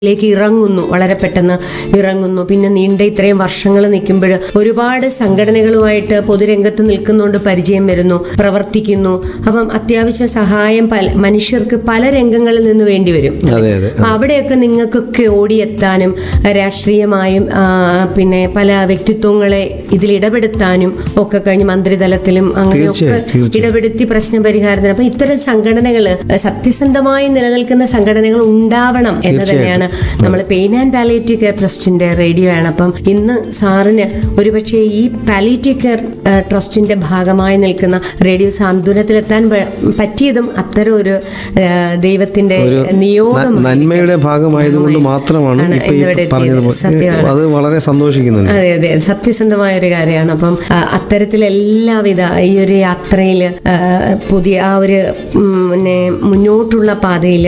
ലേക്ക് ഇറങ്ങുന്നു വളരെ പെട്ടെന്ന് ഇറങ്ങുന്നു പിന്നെ നീണ്ട ഇത്രയും വർഷങ്ങൾ നിൽക്കുമ്പോൾ ഒരുപാട് സംഘടനകളുമായിട്ട് പൊതുരംഗത്ത് നിൽക്കുന്നുണ്ട് പരിചയം വരുന്നു പ്രവർത്തിക്കുന്നു അപ്പം അത്യാവശ്യം സഹായം പല മനുഷ്യർക്ക് പല രംഗങ്ങളിൽ നിന്ന് വേണ്ടി വരും അതെ അതെ അപ്പൊ അവിടെയൊക്കെ നിങ്ങൾക്കൊക്കെ ഓടിയെത്താനും രാഷ്ട്രീയമായും ആ, പിന്നെ പല വ്യക്തിത്വങ്ങളെ ഇതിൽ ഇടപെടുത്താനും ഒക്കെ കഴിഞ്ഞ് മന്ത്രിതലത്തിലും അങ്ങനെയൊക്കെ തീർച്ചയായും, തീർച്ചയായും. ഇടപെടുത്തി പ്രശ്ന പരിഹാരത്തിന് അപ്പൊ ഇത്തരം സംഘടനകൾ സത്യസന്ധമായി നിലനിൽക്കുന്ന സംഘടനകൾ ഉണ്ടാവണം എന്ന് തന്നെയാണ് നമ്മൾ പെയിൻ ആൻഡ് പാലിയേറ്റീവ് കെയർ ട്രസ്റ്റിന്റെ റേഡിയോ ആണ് അപ്പം ഇന്ന് സാറിന് ഒരുപക്ഷെ ഈ പാലിയേറ്റീവ് കെയർ ഏഹ്, ട്രസ്റ്റിന്റെ ഭാഗമായി നിൽക്കുന്ന റേഡിയോ സാന്ത്വനത്തിലെത്താൻ പ- പറ്റിയതും അത്തരം ഒരു ഏഹ്, ദൈവത്തിന്റെ ഒരു നിയോഗം ന- നന്മയുടെ ഭാഗമായതുകൊണ്ട് മാത്രമാണ് ആണ് ഇപ്പൊ ഈ ഇന്നിവിടെ പറഞ്ഞതുപോലെ സത്യമാണ്. അത് വളരെ സന്തോഷിക്കുന്നുണ്ട് അതെ അതെ സത്യസന്ധമായ ഒരു കാര്യമാണ് അപ്പം ആ, അത്തരത്തിൽ എല്ലാവിധ ഈ ഒരു യാത്രയിൽ പുതിയ ആ ഒരു ഉം, പിന്നെ മുന്നോട്ടുള്ള പാതയിൽ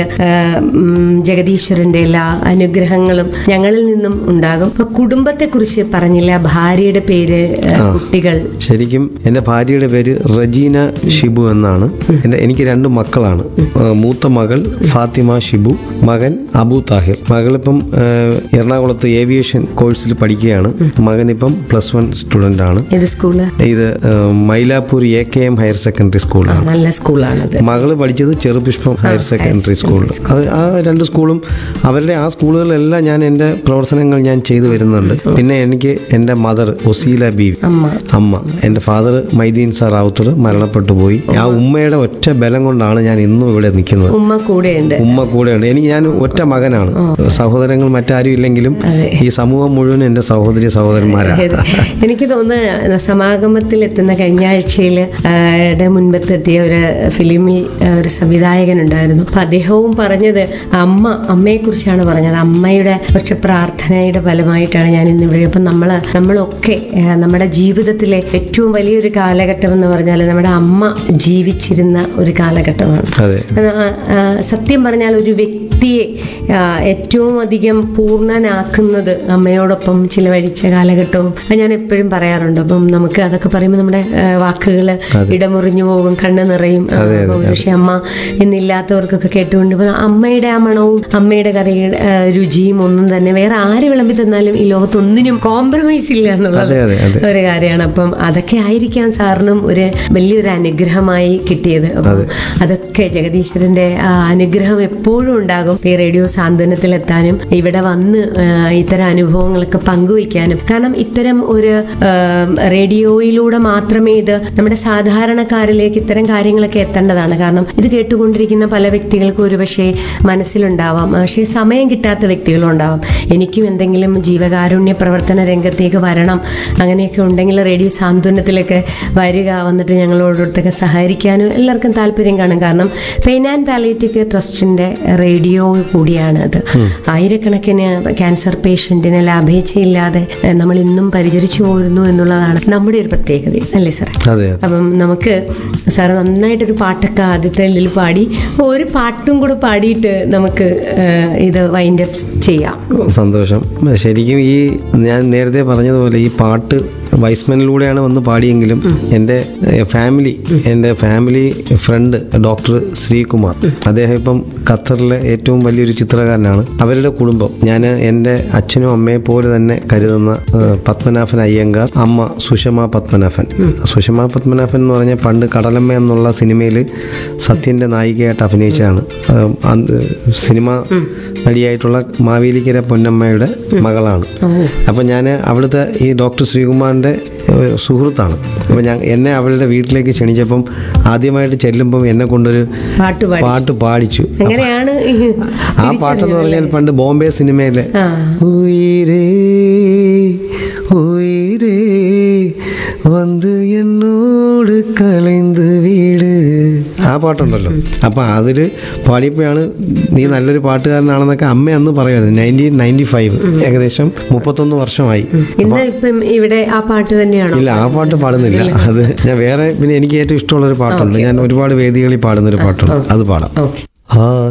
ജഗദീശ്വരന്റെ എല്ലാ അനുഗ്രഹങ്ങളും ഞങ്ങളിൽ നിന്നും ഉണ്ടാകും അപ്പൊ കുടുംബത്തെ കുറിച്ച് പറഞ്ഞില്ല ഭാര്യയുടെ പേര് ആ, കുട്ടികൾ ശരിക്കും എൻ്റെ ഭാര്യയുടെ പേര് റജീന ഷിബു എന്നാണ് എൻ്റെ എനിക്ക് രണ്ട് മക്കളാണ് ആ, മൂത്ത മകൾ ഫാത്തിമ ഷിബു മകൻ അബു താഹിർ മകളിപ്പം ആ, എറണാകുളത്ത് ഏവിയേഷൻ കോഴ്സിൽ പഠിക്കുകയാണ് മകനിപ്പം പ്ലസ് വൺ സ്റ്റുഡൻ്റ് ആണ് ഏത് സ്കൂള് ഇത് ആ, Mylapore A K M higher secondary സ്കൂളാണ് നല്ല സ്കൂളാണത് മകള് പഠിച്ചത് ചെറുപുഷ്പം ഹയർ സെക്കൻഡറി സ്കൂളിൽ അത് ആ രണ്ട് സ്കൂളും അവരുടെ ആ സ്കൂളുകളിലെല്ലാം ഞാൻ എൻ്റെ പ്രവർത്തനങ്ങൾ ഞാൻ ചെയ്തു വരുന്നുണ്ട് പിന്നെ എനിക്ക് എൻ്റെ മദർ ഒസീല ബീവി അമ്മ അമ്മ എൻ്റെ ഫാദർ മൈദീൻ സാർ റാവുത്തർ മരണപ്പെട്ടു പോയി ആ ഉമ്മയുടെ ഒറ്റ ബലം കൊണ്ടാണ് ഞാൻ ഇന്നും ഇവിടെ നിൽക്കുന്നത് ഉമ്മ കൂടെയുണ്ട് ഉമ്മ കൂടെയുണ്ട് എനിക്ക് ഞാൻ ഒറ്റ മകനാണ് സഹോദരങ്ങൾ മറ്റാരും ഇല്ലെങ്കിലും ഈ സമൂഹം മുഴുവൻ എൻ്റെ സഹോദരി സഹോദരന്മാരാണ് അതെ. എനിക്ക് തോന്നുന്നു സമാഗമത്തിൽ എത്തുന്ന കഴിഞ്ഞ ആഴ്ചയിൽ മുൻപത്തെത്തിയ ഒരു ഫിലിമിൽ ആ, ഒരു സംവിധായകൻ ഉണ്ടായിരുന്നു അപ്പൊ അദ്ദേഹവും പറഞ്ഞത് അമ്മ അമ്മയെ കുറിച്ചാണ് പറഞ്ഞത് അമ്മയുടെ പക്ഷെ പ്രാർത്ഥനയുടെ ഫലമായിട്ടാണ് ഞാൻ ഇന്ന് ഇവിടെ അപ്പം നമ്മൾ നമ്മളൊക്കെ ആ, നമ്മുടെ ജീവിതത്തിലെ ഏറ്റവും വലിയൊരു കാലഘട്ടം എന്ന് പറഞ്ഞാൽ നമ്മുടെ അമ്മ ജീവിച്ചിരുന്ന ഒരു കാലഘട്ടമാണ് അതെ ആ, ആ, സത്യം പറഞ്ഞാൽ ഒരു വ്യക്തിയെ ആ, ഏറ്റവും അധികം പൂർണ്ണനാക്കുന്നത് അമ്മയോടൊപ്പം ചിലവഴിച്ച കാലഘട്ടവും അത് ഞാൻ എപ്പോഴും പറയാറുണ്ട് അപ്പം നമുക്ക് അതൊക്കെ പറയുമ്പോൾ നമ്മുടെ വാക്കുകൾ ഇടമുറിഞ്ഞു പോകും കണ്ണ് നിറയും ആ, അപ്പം പക്ഷെ അമ്മ എന്നില്ലാത്തവർക്കൊക്കെ കേട്ടുകൊണ്ട് ഇപ്പൊ അമ്മയുടെ ആ മണവും അമ്മയുടെ കറിയുടെ ആ, രുചിയും ഒന്നും തന്നെ വേറെ ആര് വിളമ്പി തന്നാലും ഈ ലോകത്ത് ഒന്നിനും കോംപ്രമൈസ് ഇല്ല എന്നുള്ളത് അതെ അതെ അതെ ഒരു കാര്യമാണ് അപ്പം അതൊക്കെ ആയിരിക്കാം സാറിനും ഒരു വലിയൊരു അനുഗ്രഹമായി കിട്ടിയത് അപ്പം അതൊക്കെ ജഗദീശ്വരന്റെ ആ അനുഗ്രഹം എപ്പോഴും ഉണ്ടാകും ഈ റേഡിയോ സാന്ത്വനത്തിലെത്താനും ഇവിടെ വന്ന് ആ, ഇത്തരം അനുഭവങ്ങളൊക്കെ പങ്കുവയ്ക്കാനും കാരണം ഇത്തരം ഒരു ആ, റേഡിയോയിലൂടെ മാത്രമേ ഇത് നമ്മുടെ സാധാരണക്കാരിലേക്ക് ഇത്തരം കാര്യങ്ങളൊക്കെ എത്തേണ്ടതാണ് കാരണം ഇത് കേട്ടുകൊണ്ടിരിക്കുന്ന പല വ്യക്തികൾക്കും ഒരുപക്ഷെ മനസ്സിലുണ്ടാവാം പക്ഷേ സമയം കിട്ടാത്ത വ്യക്തികളും ഉണ്ടാവാം എനിക്കും എന്തെങ്കിലും ജീവകാരുണ്യ പ്രവർത്തന രംഗത്തേക്ക് വരണം അങ്ങനെയൊക്കെ ഉണ്ടെങ്കിൽ റേഡിയോ സാന്ത്വനത്തിലൊക്കെ വരിക വന്നിട്ട് ഞങ്ങളോടൊത്തൊക്കെ സഹകരിക്കാനും എല്ലാവർക്കും താല്പര്യം കാണും കാരണം പെയിൻ ആൻഡ് പാലിയേറ്റീവ് കെയർ ട്രസ്റ്റിന്റെ റേഡിയോ കൂടിയാണ് അത് ആയിരക്കണക്കിന് ക്യാൻസർ പേഷ്യന്റിന് ലാഭേച്ഛയില്ലാതെ ഏഹ്, നമ്മൾ ഇന്നും പരിചരിച്ചു പോരുന്നു എന്നുള്ളതാണ് നമ്മുടെ ഒരു പ്രത്യേകത അല്ലേ സാറേ അതെ അപ്പം നമുക്ക് സാറ് നന്നായിട്ടൊരു പാട്ടൊക്കെ ആദ്യത്തെ ഇതിൽ പാടി ഒരു പാട്ടും കൂടെ പാടിയിട്ട് നമുക്ക് ഏഹ്, ഇത് വൈൻഡ് അപ്പ് ചെയ്യാം സന്തോഷം ശരിക്കും ഈ ഞാൻ നേരത്തെ പറഞ്ഞതുപോലെ ഈ പാട്ട് വൈസ്മനിലൂടെയാണ് വന്ന് പാടിയെങ്കിലും എൻ്റെ ഏഹ്, ഫാമിലി എൻ്റെ ഫാമിലി ഫ്രണ്ട് ഡോക്ടർ ശ്രീകുമാർ അദ്ദേഹം ഇപ്പം ഖത്തറിലെ ഏറ്റവും വലിയൊരു ചിത്രകാരനാണ് അവരുടെ കുടുംബം ഞാൻ എൻ്റെ അച്ഛനും അമ്മയെ പോലെ തന്നെ കരുതുന്ന ഏഹ്, പത്മനാഭൻ അയ്യങ്കാർ അമ്മ സുഷമ പത്മനാഭൻ സുഷമ പത്മനാഭൻ എന്ന് പറഞ്ഞാൽ പണ്ട് കടലമ്മ എന്നുള്ള സിനിമയിൽ സത്യൻ്റെ നായികയായിട്ട് അഭിനയിച്ചതാണ് ഏഹ്, അന്ന് സിനിമ നടിയായിട്ടുള്ള മാവേലിക്കര പൊന്നമ്മയുടെ മകളാണ് അപ്പം ഞാൻ അവിടുത്തെ ഈ ഡോക്ടർ ശ്രീകുമാറിൻ്റെ ഏഹ്, സുഹൃത്താണ് അപ്പം ഞാൻ എന്നെ അവളുടെ വീട്ടിലേക്ക് ക്ഷണിച്ചപ്പം ആദ്യമായിട്ട് ചെല്ലുമ്പം എന്നെ കൊണ്ടൊരു പാട്ട് പാടി പാട്ട് പാടിച്ചു എങ്ങനെയാണ് ഈ ആ പാട്ടെന്ന് പറഞ്ഞാൽ പണ്ട് ബോംബെ സിനിമയിലെ ആ ഉയിരേ ഉയിരേ വന്ന് എന്നോട് കലൈந்து വീട് ആ പാട്ടുണ്ടല്ലോ അപ്പം അതിൽ പാടിയപ്പോഴാണ് നീ നല്ലൊരു പാട്ടുകാരനാണെന്നൊക്കെ അമ്മ അന്ന് പറയുമായിരുന്നു നയൻറ്റീൻ നയൻറ്റി ഫൈവ് ഏകദേശം മുപ്പത്തൊന്ന് വർഷമായി ഇന്ന് ഇപ്പം ഇവിടെ ആ പാട്ട് തന്നെയാണോ ഇല്ല ആ പാട്ട് പാടുന്നില്ല അത് ഞാൻ വേറെ പിന്നെ എനിക്ക് ഏറ്റവും ഇഷ്ടമുള്ള ഒരു പാട്ടുണ്ട് ഞാൻ ഒരുപാട് വേദികളിൽ പാടുന്നൊരു പാട്ടുണ്ട് അത് പാടാം ഓക്കെ ആ